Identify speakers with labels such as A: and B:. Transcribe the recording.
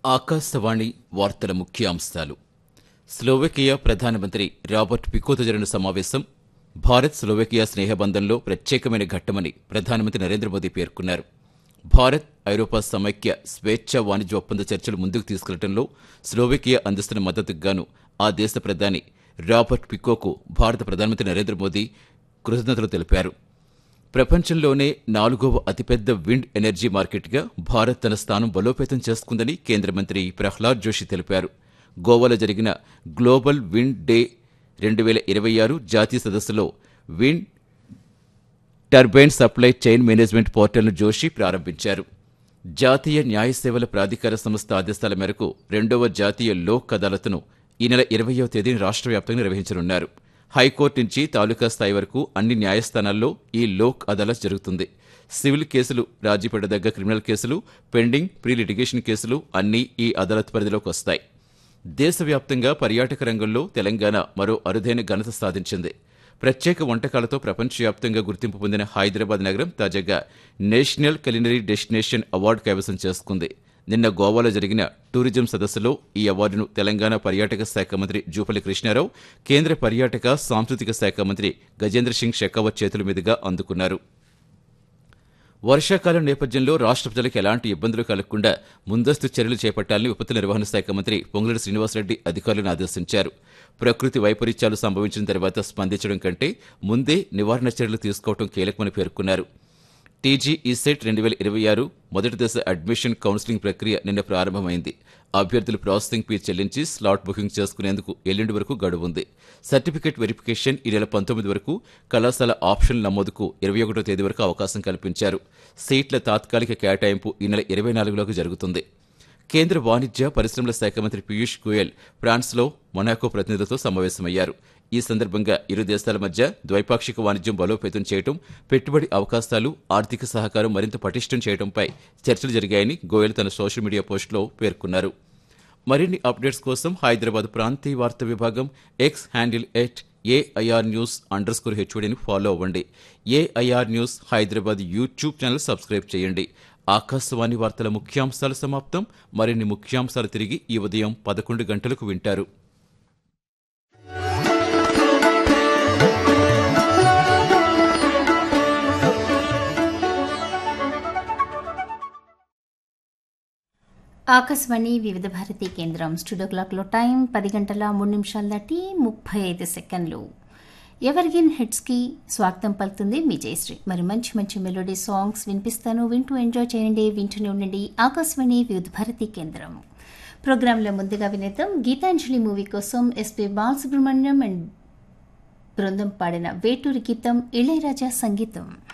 A: ఆకాశవాణి వార్తల ముఖ్యాంశాలు స్లోవేకియా ప్రధానమంత్రి రాబర్ట్ పికోతో జరిగిన సమావేశం భారత్ స్లోవేకియా స్నేహబంధంలో ప్రత్యేకమైన ఘట్టమని ప్రధానమంత్రి నరేంద్ర మోదీ పేర్కొన్నారు భారత్ ఐరోపా సమైక్య స్వేచ్ఛా వాణిజ్య ఒప్పంద చర్చలు ముందుకు తీసుకెళ్లడంలో స్లోవేకియా అందిస్తున్న మద్దతుకు గాను ఆ దేశ ప్రధాని రాబర్ట్ పికోకు భారత ప్రధానమంత్రి నరేంద్ర మోదీ కృతజ్ఞతలు తెలిపారు ప్రపంచంలోనే నాలుగవ అతిపెద్ద విండ్ ఎనర్జీ మార్కెట్గా భారత్ తన స్థానం బలోపేతం చేసుకుందని కేంద్ర మంత్రి ప్రహ్లాద్ జోషి తెలిపారు గోవాలో జరిగిన గ్లోబల్ విండ్ డే రెండు వేల ఇరవై ఆరు జాతీయ సదస్సులో wind turbine supply chain management పోర్టల్ను జోషి ప్రారంభించారు జాతీయ న్యాయ సేవల ప్రాధికార సంస్థ ఆదేశాల మేరకు రెండవ జాతీయ లోక్ అదాలత్ను ఈ నెల ఇరవయవ తేదీన రాష్ట్ర వ్యాప్తంగా నిర్వహించనున్నారు హైకోర్టు నుంచి తాలూకా స్థాయి వరకు అన్ని న్యాయస్థానాల్లో ఈ లోక్ అదాలత్ జరుగుతుంది సివిల్ కేసులు రాజీ పడదగ్గ క్రిమినల్ కేసులు పెండింగ్ ప్రీ లిటిగేషన్ కేసులు అన్నీ ఈ అదాలత్ పరిధిలోకి వస్తాయి దేశవ్యాప్తంగా పర్యాటక రంగంలో తెలంగాణ మరో అరుదైన ఘనత సాధించింది ప్రత్యేక వంటకాలతో ప్రపంచవ్యాప్తంగా గుర్తింపు పొందిన హైదరాబాద్ నగరం తాజాగా నేషనల్ కలినరీ డెస్టినేషన్ అవార్డు కైవసం చేసుకుంది నిన్న గోవాలో జరిగిన టూరిజం సదస్సులో ఈ అవార్డును తెలంగాణ పర్యాటక శాఖ మంత్రి జూపల్లి కృష్ణారావు కేంద్ర పర్యాటక సాంస్కృతిక శాఖ మంత్రి గజేంద్ర సింగ్ షెకావత్ చేతుల మీదుగా అందుకున్నారు వర్షాకాలం నేపథ్యంలో రాష్ట్ర ప్రజలకు ఎలాంటి ఇబ్బందులు కలగకుండా ముందస్తు చర్యలు చేపట్టాలని విపత్తు నిర్వహణ శాఖ మంత్రి పొంగులేటి శ్రీనివాసరెడ్డి అధికారులను ఆదేశించారు ప్రకృతి వైపరీత్యాలు సంభవించిన తర్వాత స్పందించడం కంటే ముందే నివారణ చర్యలు తీసుకోవడం కీలకమని పేర్కొన్నారు టీజీ ఈసెట్ రెండు వేల ఇరవై ఆరు మొదటి దశ అడ్మిషన్ కౌన్సిలింగ్ ప్రక్రియ నిన్న ప్రారంభమైంది అభ్యర్థులు ప్రాసెసింగ్ ఫీ చెల్లించి స్లాట్ బుకింగ్ చేసుకునేందుకు ఎల్లుండి వరకు గడువు ఉంది సర్టిఫికెట్ వెరిఫికేషన్ ఈ నెల పంతొమ్మిది వరకు కళాశాల ఆప్షన్ నమోదుకు ఇరవై ఒకటో తేదీ వరకు అవకాశం కల్పించారు సీట్ల తాత్కాలిక కేటాయింపు ఈ నెల ఇరవై నాలుగులోకి జరుగుతుంది కేంద్ర వాణిజ్య పరిశ్రమల శాఖ మంత్రి పీయూష్ గోయల్ ఫ్రాన్స్లో మొనాకో ప్రతినిధులతో సమావేశమయ్యారు ఈ సందర్భంగా ఇరు దేశాల మధ్య ద్వైపాక్షిక వాణిజ్యం బలోపేతం చేయడం పెట్టుబడి అవకాశాలు ఆర్థిక సహకారం మరింత పటిష్టం చేయడంపై చర్చలు జరిగాయని గోయల్ తన సోషల్ మీడియా పోస్టులో పేర్కొన్నారు మరిన్ని అప్డేట్స్ కోసం హైదరాబాద్ ప్రాంతీయ వార్తా విభాగం X handle at AIR news under score హెచ్ఓడిని ఫాలో అవ్వండి AIR news Hyderabad YouTube channel subscribe చేయండి ఆకాశవాణి వార్తల ముఖ్యాంశాలు సమాప్తం మరిన్ని ముఖ్యాంశాలు తిరిగి ఈ ఉదయం పదకొండు గంటలకు వింటారు
B: ఆకాశవాణి వివిధ భారతి కేంద్రం స్టూడియో క్లాక్లో టైం పది గంటల మూడు నిమిషాల దాటి ముప్పై ఐదు సెకండ్లు ఎవర్గిన్ హిట్స్కి స్వాగతం పలుకుతుంది మీ జయశ్రీ మరి మంచి మంచి మెలోడీ సాంగ్స్ వినిపిస్తాను వింటూ ఎంజాయ్ చేయండి వింటూనే ఉండండి ఆకాశవాణి వివిధ భారతి కేంద్రం ప్రోగ్రాంలో ముందుగా వినేద్దాం గీతాంజలి మూవీ కోసం ఎస్పి బాలసుబ్రహ్మణ్యం అండ్ బృందం పాడిన వేటూరి గీతం ఇళయరాజా సంగీతం